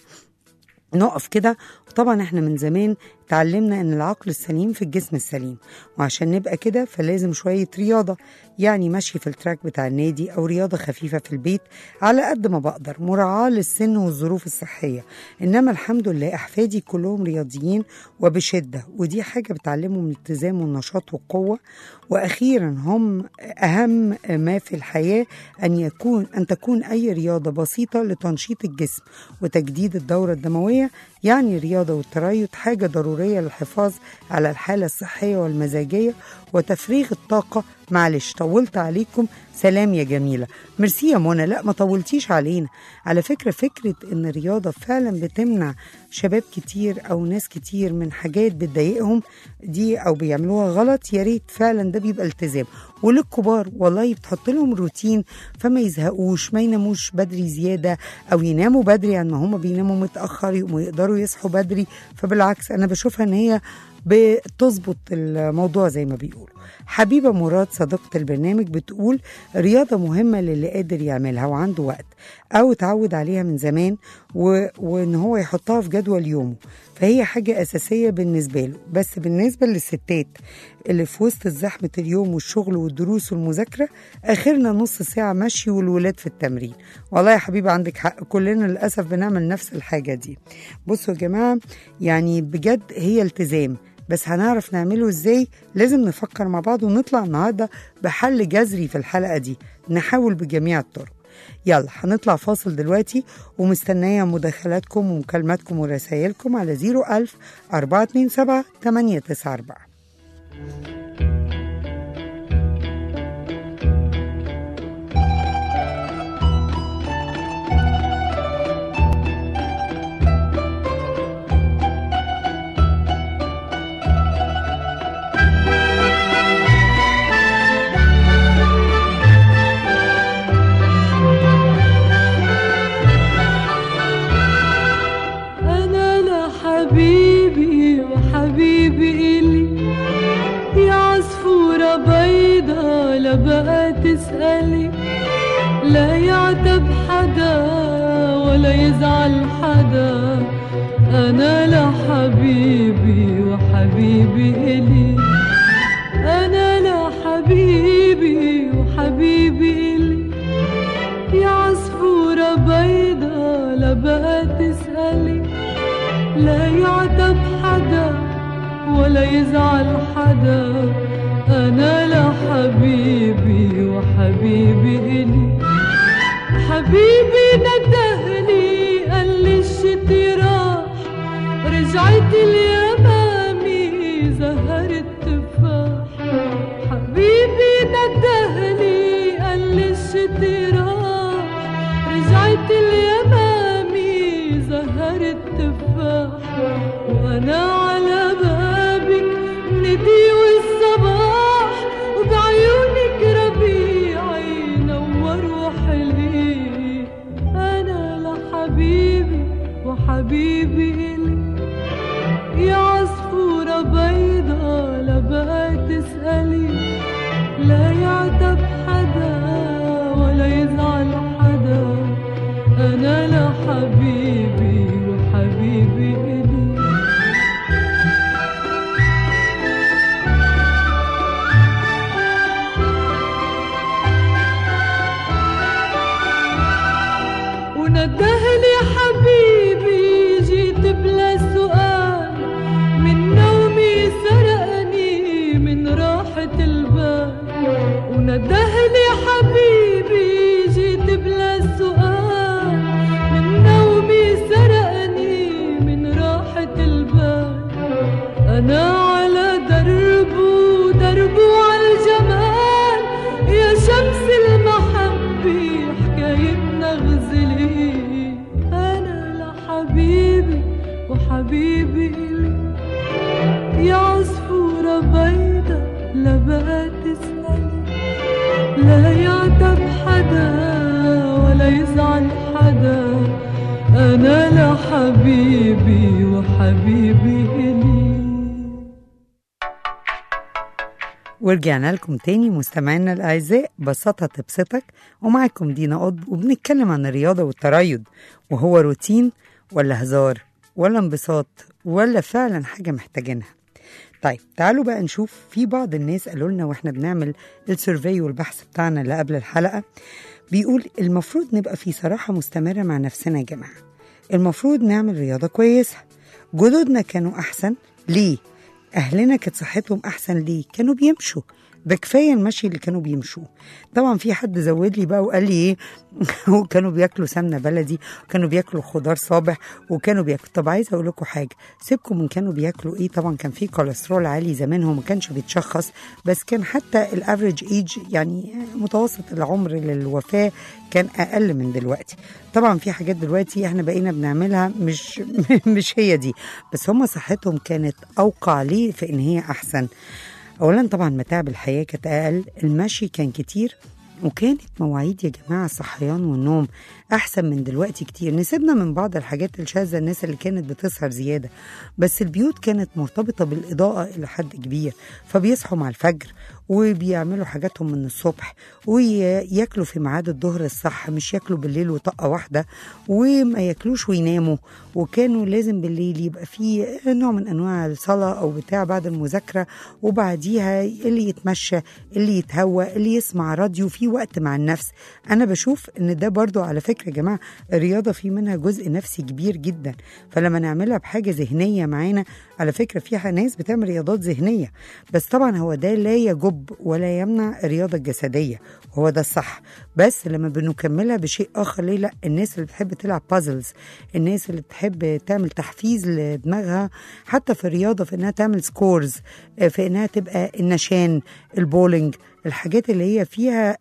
نقف كده وطبعا احنا من زمان اتعلمنا ان العقل السليم في الجسم السليم وعشان نبقى كده فلازم شوية رياضة يعني مشي في التراك بتاع النادي او رياضة خفيفة في البيت على قد ما بقدر مراعاة للسن والظروف الصحية انما الحمد لله احفادي كلهم رياضيين وبشدة ودي حاجة بتعلمهم الالتزام والنشاط والقوة واخيرا هم اهم ما في الحياة ان يكون ان تكون اي رياضة بسيطة لتنشيط الجسم وتجديد الدورة الدموية يعني الرياضة والتريض حاجة ضرورية للحفاظ على الحالة الصحية والمزاجية وتفريغ الطاقة معلش طولت عليكم سلام يا جميلة ميرسي يا منى لا ما طولتيش علينا على فكرة فكرة ان الرياضة فعلا بتمنع شباب كتير او ناس كتير من حاجات بتضايقهم دي او بيعملوها غلط يا ريت فعلا ده بيبقى التزام وللكبار والله بتحط لهم روتين فما يزهقوش ما يناموش بدري زيادة او يناموا بدري عن ما هم بيناموا متأخر ويقدروا يصحوا بدري فبالعكس انا بشوفها ان هي بتظبط الموضوع زي ما بيقولوا حبيبة مراد صديقة البرنامج بتقول رياضة مهمة للي قادر يعملها وعنده وقت أو اتعود عليها من زمان و... وإن هو يحطها في جدول يومه فهي حاجة أساسية بالنسبة له بس بالنسبة للستات اللي في وسط زحمة اليوم والشغل والدروس والمذاكرة آخرنا نص ساعة مشي والولاد في التمرين والله يا حبيبي عندك حق كلنا للأسف بنعمل نفس الحاجة دي بصوا يا جماعة يعني بجد هي التزام بس هنعرف نعمله ازاي لازم نفكر مع بعض ونطلع النهارده بحل جذري في الحلقه دي نحاول بجميع الطرق يلا هنطلع فاصل دلوقتي ومستنية مداخلاتكم ومكالماتكم ورسائلكم على 01000 427 894 أنا لحبيبي وحبيبي إلي يا عصفورة بيضة لا بقى تسألي لا يعتب حدا ولا يزعل حدا أنا لحبيبي وحبيبي إلي أنا لحبيبي وحبيبي إلي يا عصفورة بيضة لا بقى تسألي لا يعتب حدا ولا يزعل حدا أنا لحبيبي وحبيبي إلي حبيبي ندهني رجعت اليمامي زهر التفاح حبيبي ندهلي قال لي الشتي راح رجعت اليمامي زهر التفاح وانا على بابك ندي والصباح وبعيونك ربيعي نور وحلي انا لحبيبي وحبيبي إلي يا عصفورة بيضة لبقى تسألي لا يعتب حدا ولا يزعل حدا أنا لحبيبي وحبيبي إلي وندهلي حبيبي جيت بلا سؤال من نومي سرقني من راحة البال وندهلي حبيبي جيت بلا سؤال من نومي سرقني من راحة البال أنا على دربه دربه على الجمال يا شمس المحبة حكايتنا غزلي أنا لحبيبي وحبيبي إلي يا عصفورة بيضة لا بقى تسألي لا يعتب حدا ولا يزعل حدا أنا لحبيبي وحبيبي إلي ورجعنا لكم تاني مستمعينا الأعزاء بساطة تبسطك ومعاكم دينا قطب وبنتكلم عن الرياضة والتريض وهو روتين ولا هزار ولا انبساط ولا فعلا حاجة محتاجينها طيب تعالوا بقى نشوف في بعض الناس قالوا لنا واحنا بنعمل السيرفي والبحث بتاعنا اللي قبل الحلقة بيقول المفروض نبقى في صراحة مستمرة مع نفسنا يا جماعة المفروض نعمل رياضة كويسة جدودنا كانوا أحسن ليه؟ أهلنا كانت صحتهم أحسن ليه؟ كانوا بيمشوا ده كفايه المشي اللي كانوا بيمشوه طبعا في حد زود لي بقى وقال لي ايه وكانوا بياكلوا سمنه بلدي وكانوا بياكلوا خضار صابح وكانوا بياكلوا طب عايزه اقول لكم حاجه سيبكم من كانوا بياكلوا ايه طبعا كان في كوليسترول عالي زمان هو ما كانش بيتشخص بس كان حتى الافريج ايج يعني متوسط العمر للوفاه كان اقل من دلوقتي طبعا في حاجات دلوقتي احنا بقينا بنعملها مش مش هي دي بس هم صحتهم كانت اوقع ليه في ان هي احسن اولا طبعا متاعب الحياه كانت اقل المشي كان كتير وكانت مواعيد يا جماعه الصحيان والنوم احسن من دلوقتي كتير نسيبنا من بعض الحاجات الشاذه الناس اللي كانت بتسهر زياده بس البيوت كانت مرتبطه بالاضاءه الى حد كبير فبيصحوا مع الفجر وبيعملوا حاجاتهم من الصبح وياكلوا في ميعاد الظهر الصح مش ياكلوا بالليل وطقه واحده وما ياكلوش ويناموا وكانوا لازم بالليل يبقى في نوع من انواع الصلاه او بتاع بعد المذاكره وبعديها اللي يتمشى اللي يتهوى اللي يسمع راديو في وقت مع النفس انا بشوف ان ده برضو على فكره يا جماعه الرياضه في منها جزء نفسي كبير جدا فلما نعملها بحاجه ذهنيه معانا على فكره فيها ناس بتعمل رياضات ذهنيه بس طبعا هو ده لا يجب ولا يمنع الرياضه الجسديه وهو ده الصح بس لما بنكملها بشيء اخر ليه لا الناس اللي بتحب تلعب بازلز الناس اللي بتحب تعمل تحفيز لدماغها حتى في الرياضه في انها تعمل سكورز في انها تبقى النشان البولينج الحاجات اللي هي فيها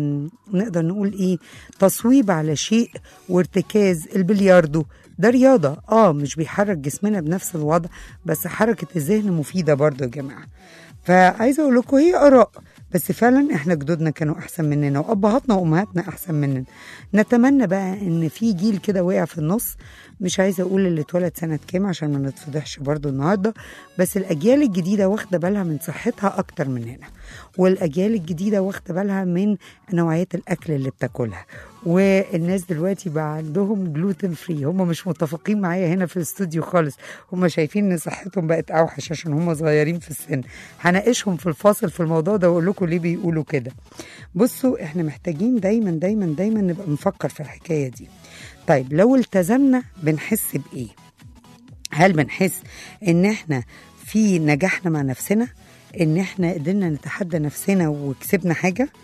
نقدر نقول ايه تصويب على شيء وارتكاز البلياردو ده رياضة اه مش بيحرك جسمنا بنفس الوضع بس حركة الذهن مفيدة برضو يا جماعة فعايزة اقول لكم هي اراء بس فعلا احنا جدودنا كانوا احسن مننا وابهاتنا وامهاتنا احسن مننا نتمنى بقى ان في جيل كده وقع في النص مش عايزه اقول اللي اتولد سنه كام عشان ما نتفضحش برضو النهارده بس الاجيال الجديده واخده بالها من صحتها اكتر مننا والاجيال الجديده واخده بالها من نوعيات الاكل اللي بتاكلها والناس دلوقتي بقى عندهم جلوتين فري هم مش متفقين معايا هنا في الاستوديو خالص هم شايفين ان صحتهم بقت اوحش عشان هم صغيرين في السن هناقشهم في الفاصل في الموضوع ده واقول لكم ليه بيقولوا كده بصوا احنا محتاجين دايما دايما دايما نبقى نفكر في الحكايه دي طيب لو التزمنا بنحس بايه هل بنحس ان احنا في نجاحنا مع نفسنا ان احنا قدرنا نتحدى نفسنا وكسبنا حاجه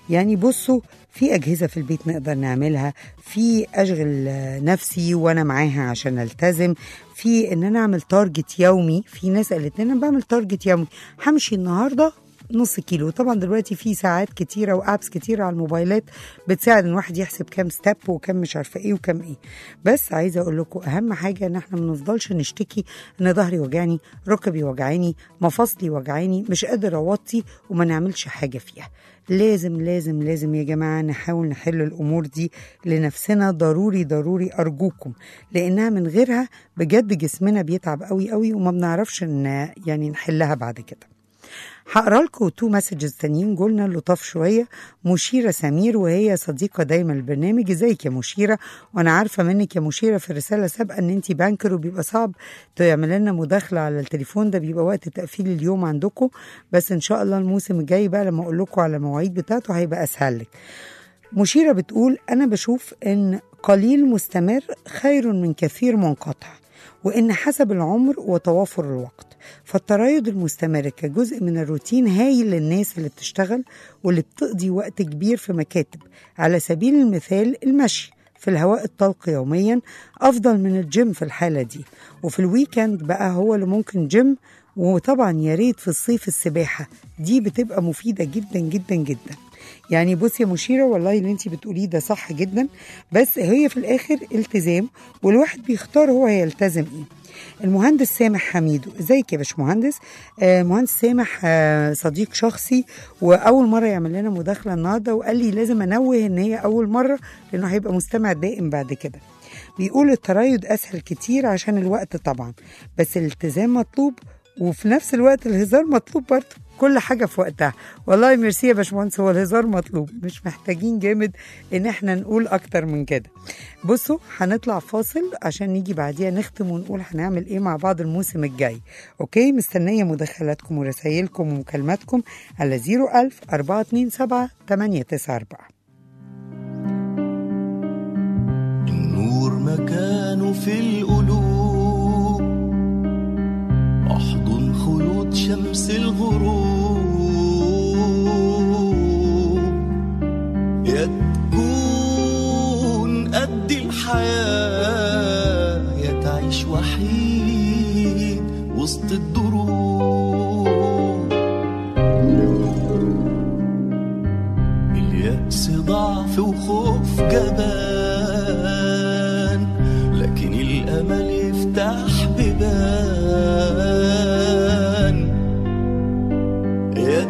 يعني بصوا في أجهزة في البيت نقدر نعملها في أشغل آه، نفسي وأنا معاها عشان ألتزم في إن أنا أعمل تارجت يومي في ناس قالت لي أنا بعمل تارجت يومي همشي النهاردة نص كيلو طبعا دلوقتي في ساعات كتيره وابس كتيره على الموبايلات بتساعد ان الواحد يحسب كام ستيب وكم مش عارفه ايه وكم ايه بس عايزه اقول لكم اهم حاجه ان احنا ما نفضلش نشتكي ان ظهري وجعني ركبي وجعاني مفاصلي وجعاني مش قادر اوطي وما نعملش حاجه فيها لازم لازم لازم يا جماعه نحاول نحل الامور دي لنفسنا ضروري ضروري ارجوكم لانها من غيرها بجد جسمنا بيتعب قوي قوي وما بنعرفش ان يعني نحلها بعد كده هقرا لكم تو مسجز تانيين جولنا لطاف شويه مشيره سمير وهي صديقه دايما البرنامج ازيك يا مشيره وانا عارفه منك يا مشيره في الرساله سابقه ان انت بانكر وبيبقى صعب تعمل لنا مداخله على التليفون ده بيبقى وقت تقفيل اليوم عندكم بس ان شاء الله الموسم الجاي بقى لما اقول لكم على المواعيد بتاعته هيبقى اسهل لك مشيره بتقول انا بشوف ان قليل مستمر خير من كثير منقطع وإن حسب العمر وتوافر الوقت فالتريض المستمر كجزء من الروتين هايل للناس اللي بتشتغل واللي بتقضي وقت كبير في مكاتب على سبيل المثال المشي في الهواء الطلق يوميا أفضل من الجيم في الحالة دي وفي الويكند بقى هو اللي ممكن جيم وطبعا يا ريت في الصيف السباحة دي بتبقى مفيدة جدا جدا جدا يعني بصي يا مشيرة والله اللي انت بتقوليه ده صح جدا بس هي في الاخر التزام والواحد بيختار هو هيلتزم ايه المهندس سامح حميدو ازيك يا باشمهندس آه مهندس سامح آه صديق شخصي واول مره يعمل لنا مداخله النهارده وقال لي لازم انوه ان هي اول مره لانه هيبقى مستمع دائم بعد كده بيقول التريض اسهل كتير عشان الوقت طبعا بس الالتزام مطلوب وفي نفس الوقت الهزار مطلوب برضه كل حاجه في وقتها والله ميرسي يا باشمهندس هو الهزار مطلوب مش محتاجين جامد ان احنا نقول اكتر من كده بصوا هنطلع فاصل عشان نيجي بعديها نختم ونقول هنعمل ايه مع بعض الموسم الجاي اوكي مستنيه مداخلاتكم ورسايلكم ومكالماتكم على 01000 427 894 النور مكانه في القلوب احضن خيوط شمس الغروب يا تكون قد الحياة يا تعيش وحيد وسط الدروب اليأس ضعف وخوف جبان لكن الأمل يفتح بيبان يا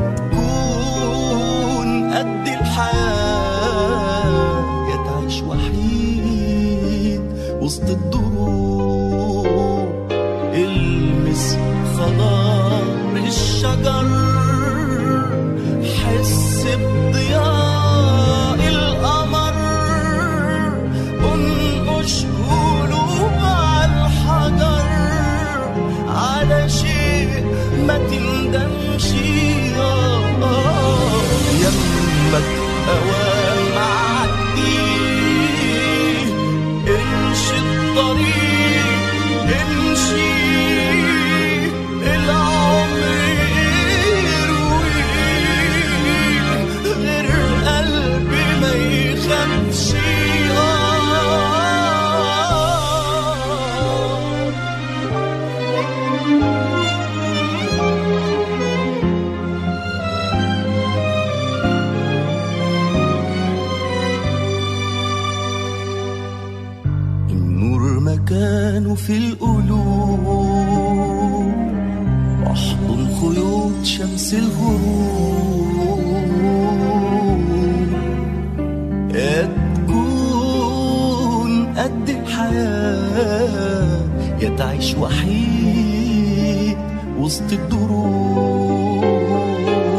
تكون قد الحياة يا تعيش وحيد وسط الدروب المس خضار الشجر حس بضياء القمر انقش قلوب على الحجر على شيء ما تندمش آه، آه، يمك اوام معدي امشي الطريق امشي العمر يرويك غير قلبي ما يخافش آه النور مكانه في القلوب احضن خيوط شمس الغروب يا تكون قد الحياة يا تعيش وحيد وسط الدروب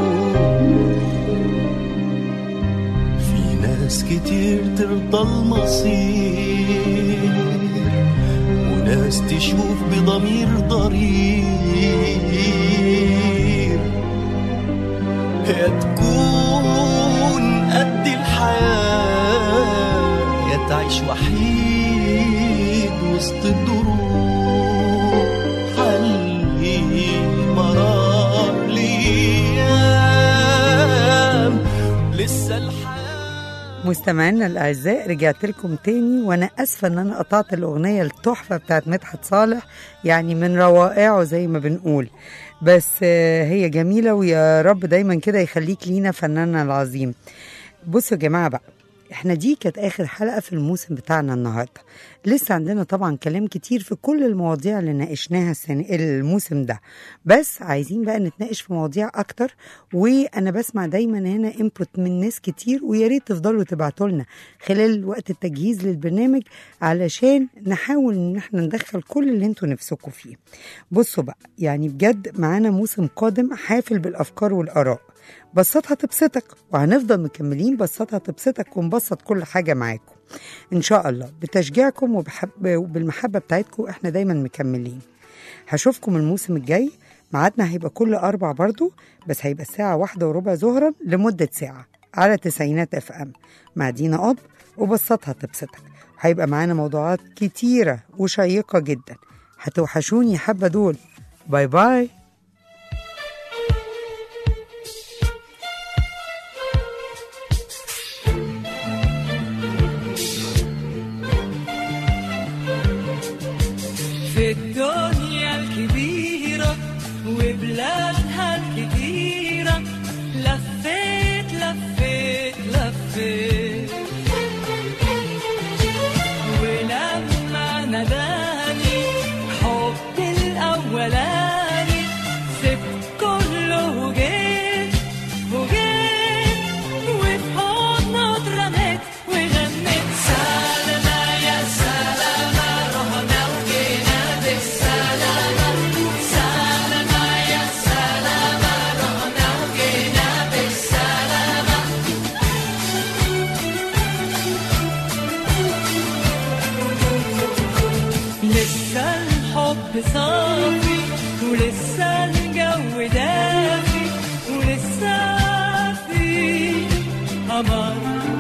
في ناس كتير ترضى المصير وناس تشوف بضمير ضرير يا تكون قد الحياة يا تعيش وحيد وسط الدروب حلي مرار ليام لسه الحياة مستمعينا الاعزاء رجعت لكم تاني وانا اسفه ان انا قطعت الاغنيه التحفه بتاعت مدحت صالح يعني من روائعه زي ما بنقول بس آه، هي جميله ويا رب دايما كده يخليك لينا فناننا العظيم بصوا يا جماعه بقى احنا دي كانت اخر حلقه في الموسم بتاعنا النهارده لسه عندنا طبعا كلام كتير في كل المواضيع اللي ناقشناها السنة الموسم ده بس عايزين بقى نتناقش في مواضيع اكتر وانا بسمع دايما هنا انبوت من ناس كتير ويا ريت تفضلوا تبعتوا لنا خلال وقت التجهيز للبرنامج علشان نحاول ان احنا ندخل كل اللي انتوا نفسكم فيه بصوا بقى يعني بجد معانا موسم قادم حافل بالافكار والاراء بسطها تبسطك وهنفضل مكملين بسطها تبسطك ونبسط كل حاجة معاكم إن شاء الله بتشجيعكم وبحب وبالمحبة بتاعتكم إحنا دايما مكملين هشوفكم الموسم الجاي ميعادنا هيبقى كل أربع برضو بس هيبقى الساعة واحدة وربع ظهرا لمدة ساعة على تسعينات اف ام مع دينا قطب وبسطها تبسطك هيبقى معانا موضوعات كتيرة وشيقة جدا هتوحشوني حبة دول باي باي في الدنيا الكبيرة وبلادها الكتيرة لفيت لفيت لفيت ولما ناداني حبي الأولاني سبت كله وجيت وجيت وفي حضنه اترميت وغنيت سلامة يا سلامة رحنا وجينا بالسلامة سلامة يا سلامة رحنا وجينا بالسلامة لسه الحب صافي ولسه الجو دافي ولسه في قمر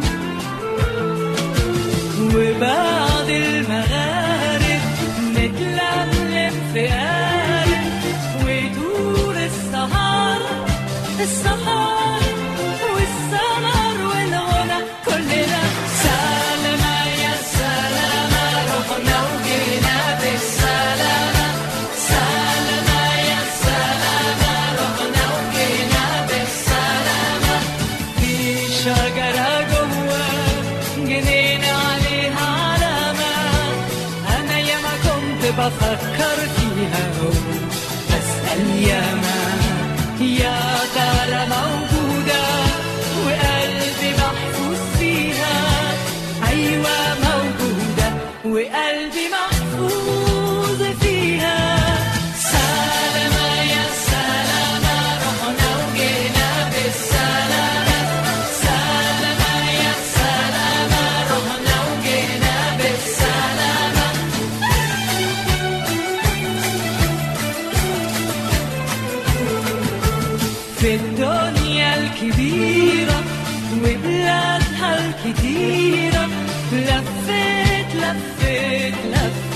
وبعد المغارب نتلملم في قارب ويدور السهر السهر والسمر والغنى كلنا سلامة يا سلامة رحنا وجينا بالسلامة سلامة يا سلامة رحنا وجينا بالسلامة في شجرة جوه جنينة عليها علامة أنا ياما كنت بفكر فيها بسأل ياما يا ترى موجودة وقلبي محفوظ فيها أيوة موجودة وقلبي محفوظ فيها سلامة يا سلامة رحنا وجينا بالسلامة سلامة يا سلامة رحنا وجينا بالسلامة في الدنيا الكبيرة وبلادها الكتيرة لفيت لفيت لفيت